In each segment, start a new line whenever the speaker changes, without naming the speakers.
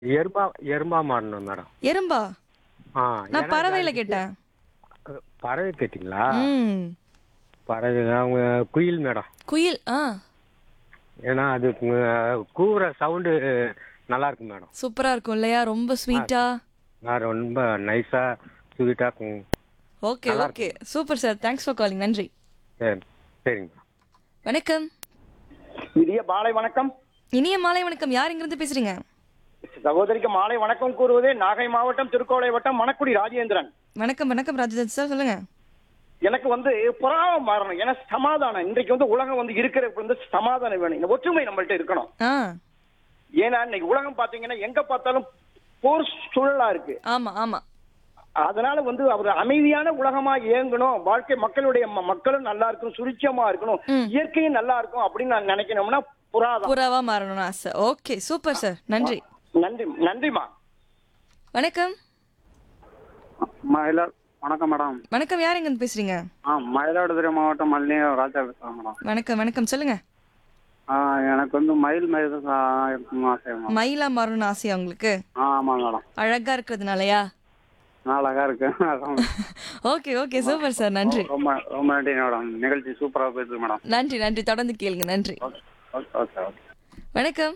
எருமா எருமா மாடணும் madam
எறும்பா
ஆ
நான்
ஏன்னா
பறவையில
அது-
கேட்டேன்
பறவை கேட்டிங்களா
ம்
பறவை அவங்க குயில் மேடம்
குயில் ஆ
ஏன்னா அது கு- கூவுற சவுண்டு நல்லா இருக்கு மேடம்
சூப்பரா இருக்கும் இல்லையா ரொம்ப ஸ்வீட்டா
நான் ரொம்ப நைஸா ஸ்வீட்டா இருக்கும்
okay okay super sir thanks for calling நன்றி
சரி சரிங்க
வணக்கம்
இனிய மாலை வணக்கம்
இனிய மாலை வணக்கம் யார் இங்கிருந்து பேசுறீங்க
சகோதரிக்கு மாலை வணக்கம் கூறுவது நாகை மாவட்டம் திருக்கோளை வட்டம் மணக்குடி ராஜேந்திரன்
வணக்கம் வணக்கம் ராஜதத் சார் சொல்லுங்க
எனக்கு வந்து புறாவம் மாறணும் ஏன்னா சமாதானம் இன்றைக்கு வந்து உலகம் வந்து இருக்கிற வந்து சமாதானம் வேணும் இந்த ஒற்றுமை நம்மள்ட்ட இருக்கணும்
ஆ
ஏன்னா இன்னைக்கு உலகம் பாத்தீங்கன்னா எங்க பார்த்தாலும் போர் சூழலா இருக்கு
ஆமா ஆமா
அதனால வந்து அவர் அமைதியான உலகமா இயங்கணும் வாழ்க்கை மக்களுடைய ம- மக்களும் நல்லா இருக்கணும் சுரிச்சமா இருக்கணும்
ம்.
இயற்கையும் நல்லா இருக்கும் அப்படின்னு நான் நினைக்கணும்னா புறாதான்
புறாவா மாறணும்னு ஆசை ஓகே சூப்பர் சார் நன்றி
நன்றி நன்றிமா
வணக்கம்
மயிலா வணக்கம் மேடம்
வணக்கம் யார் இங்கிருந்து பேசுறீங்க
ஆ மயிலாடுதுறை மாவட்டம் மல்லி ராஜா பேசுகிறேன் மேடம்
வணக்கம் வணக்கம் சொல்லுங்க
ஆ எனக்கு வந்து மயில் மயில் இருக்கணும்னு ஆசை மேடம்
மயிலா மாறணும்னு ஆசையா உங்களுக்கு
ஆ ஆமாம் மேடம்
அழகா இருக்கிறதுனாலயா
அழகா இருக்கு அதான்
ஓகே ஓகே சூப்பர் சார் நன்றி
ரொம்ப ரொம்ப நன்றி மேடம் நிகழ்ச்சி சூப்பராக போயிருக்கு மேடம்
நன்றி நன்றி தொடர்ந்து கேளுங்க நன்றி
ஓகே ஓகே ஓகே ஓகே
வணக்கம்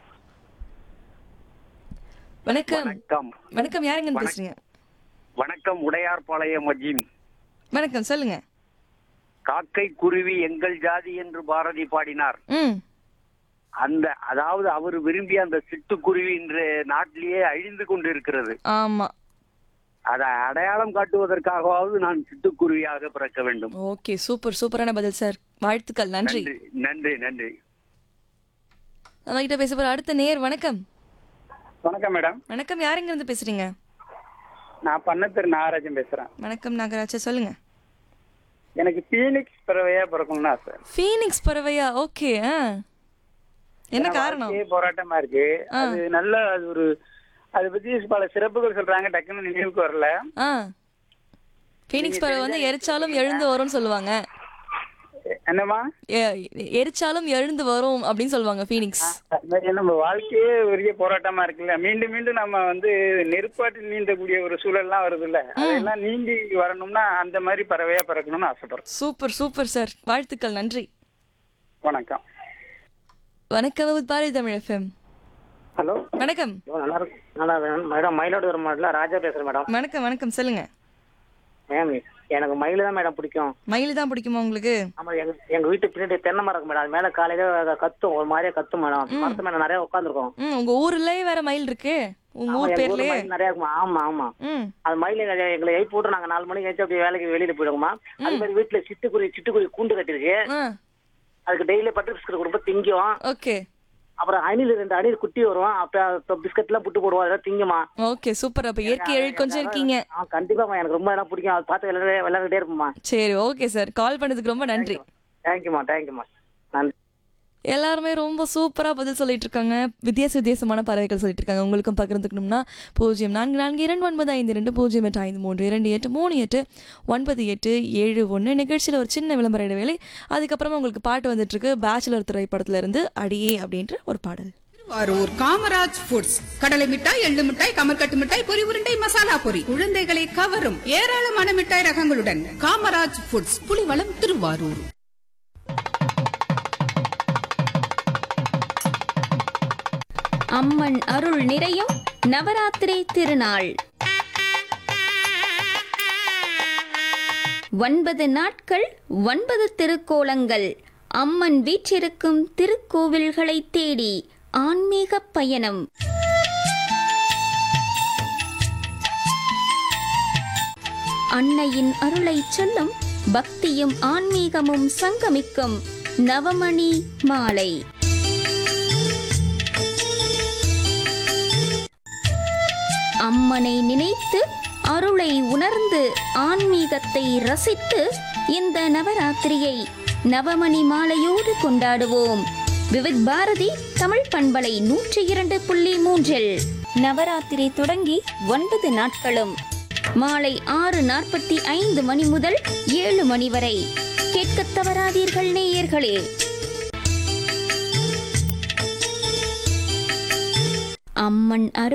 வணக்கம்
வணக்கம்
வணக்கம் யார் இங்கிருந்து பேசுறீங்க
வணக்கம் உடையார்பாளையம் மஜீம்
வணக்கம் சொல்லுங்க
காக்கை குருவி எங்கள் ஜாதி என்று பாரதி பாடினார்
ம்
அந்த அதாவது அவர் விரும்பிய அந்த சிட்டுக்குருவி இன்று நாட்டிலேயே அழிந்து கொண்டிருக்கிறது
ஆமா
அதை அடையாளம் காட்டுவதற்காகவாவது நான் சிட்டுக்குருவியாக பிறக்க வேண்டும்
ஓகே சூப்பர் சூப்பரான பதில் சார் வாழ்த்துக்கள் நன்றி
நன்றி நன்றி நன்றி
நம்ம கிட்ட பேச போற அடுத்த நேர் வணக்கம்
வணக்கம் மேடம்
வணக்கம் யார் இங்கிருந்து பேசுறீங்க
நான் பண்ணத்திரு நாகராஜன் பேசுகிறேன்
வணக்கம் நாகராஜா சொல்லுங்க
எனக்கு பீனிக்ஸ் பறவையாக பிறக்கணும்னு ஆசை
ஃபீனிக்ஸ் பறவையா ஓகே ஆ என்ன காரணம்
வாழ்க்கையே போராட்டமா இருக்கு அது நல்ல அது ஒரு அதை பத்தி பல சிறப்புகள் சொல்றாங்க டக்குன்னு நினைவுக்கு வரல
ஆ ஃபீனிக்ஸ் பறவை வந்து எரிச்சாலும் எழுந்து வரும்னு சொல்லுவாங்க
என்னம்மா
எ- எரிச்சாலும் எழுந்து வரும் அப்படின்னு சொல்லுவாங்க ஃபீனிக்ஸ்
அது மாதிரி நம்ம வாழ்க்கையே பெரிய போராட்டமா இருக்குல்ல மீண்டும் மீண்டும் நம்ம வந்து நெருப்பாட்டில் நீந்தக்கூடிய ஒரு சூழல்லாம் வருது இல்ல அதெல்லாம் நீந்தி வரணும்னா அந்த மாதிரி பறவையா பிறக்கணும்னு ஆசைப்படுறேன்
சூப்பர் சூப்பர் சார் வாழ்த்துக்கள் நன்றி
வணக்கம்
வணக்கம் வித் பாரதி தமிழ் எஃப்எம்
ஹலோ
வணக்கம்
நல்லா இருக்கு நல்லா இருக்கு மேடம் மயிலாடுதுறை மாவட்டத்தில் ராஜா பேசுறேன் மேடம்
வணக்கம் வணக்கம் சொல்லுங்க
மேம் எனக்கு மயில் தான் மேடம் பிடிக்கும்
மயில் தான் பிடிக்குமா உங்களுக்கு
ஆமா எங்க எங்க வீட்டு பின்னாடி தென்னை மரம் இருக்கு மேடம் அது மேல காலையில கத்தும் ஒரு மாதிரியா கத்தும் மேடம் மரத்து மேல நிறைய உட்காந்துருக்கோம்
ம் உங்க ஊர்லயே வேற மயில் இருக்கு உங்க ஊர் பேர்லயே
நிறைய இருக்குமா ஆமா ஆமா
ம்
அது மயில் எங்க- எங்களை எழுப்பி போட்டு நாங்க நாலு மணிக்கு எழுச்சி அப்படியே வேலைக்கு வெளியில போயிடுவோமா அது மாதிரி வீட்டுல சிட்டுக்குருவி சிட்டுக்குருவி கூண்டு கட்டிருக்கு
ஆ
அதுக்கு டெய்லி பட்டர் பிஸ்கட் கொடுப்போம் திங்கும்
ஓகே
அப்புறம் அணில் ரெண்டு அணில் குட்டி வரும் அப்ப பிஸ்கட் எல்லாம் புட்டு போடுவோம் அதெல்லாம் திங்குமா
ஓகே சூப்பர் அப்ப இயற்கை எழில் கொஞ்சம் இருக்கீங்க
ஆ கண்டிப்பாமா எனக்கு ரொம்ப இடம் பிடிக்கும் அதை பார்த்து விளையாட விளையாடிட்டே இருப்போம்மா
சரி ஓகே சார் கால் பண்ணதுக்கு ரொம்ப நன்றி
தேங்க்யூமா தேங்க்யூமா நன்றி
எல்லாருமே ரொம்ப சூப்பரா பதில் சொல்லிட்டு இருக்காங்க வித்தியாச வித்தியாசமான பறவைகள் சொல்லிட்டு இருக்காங்க உங்களுக்கும் பகிர்ந்துக்கணும்னா பூஜ்ஜியம் நான்கு நான்கு இரண்டு ஒன்பது ஐந்து இரண்டு பூஜ்ஜியம் எட்டு ஐந்து மூன்று இரண்டு எட்டு மூணு எட்டு ஒன்பது எட்டு ஏழு ஒன்று நிகழ்ச்சியில் ஒரு சின்ன விளம்பர இடைவேளை அதுக்கப்புறமா உங்களுக்கு பாட்டு வந்துட்டு இருக்கு பேச்சுலர் திரைப்படத்துல இருந்து அடியே அப்படின்ற ஒரு பாடல்
திருவாரூர் காமராஜ் ஃபுட்ஸ் கடலை மிட்டாய் எள்ளு மிட்டாய் கமர்கட்டு மிட்டாய் பொரி உருண்டை மசாலா பொரி குழந்தைகளை கவரும் ஏராளமான மிட்டாய் ரகங்களுடன் காமராஜ் ஃபுட்ஸ் புலிவளம் திருவாரூர்
அம்மன் அருள் நிறையும் நவராத்திரி திருநாள் ஒன்பது நாட்கள் ஒன்பது திருக்கோலங்கள் அம்மன் வீற்றிருக்கும் திருக்கோவில்களை தேடி ஆன்மீக பயணம் அன்னையின் அருளை சொல்லும் பக்தியும் ஆன்மீகமும் சங்கமிக்கும் நவமணி மாலை அம்மனை நினைத்து அருளை உணர்ந்து ஆன்மீகத்தை ரசித்து இந்த நவராத்திரியை நவமணி மாலையோடு கொண்டாடுவோம் விவித் பாரதி தமிழ் பண்பலை நூற்றி இரண்டு புள்ளி மூன்றில் நவராத்திரி தொடங்கி ஒன்பது நாட்களும் மாலை ஆறு நாற்பத்தி ஐந்து மணி முதல் ஏழு மணி வரை கேட்கத் தவறாதீர்கள் நேயர்களே அம்மன் அருள்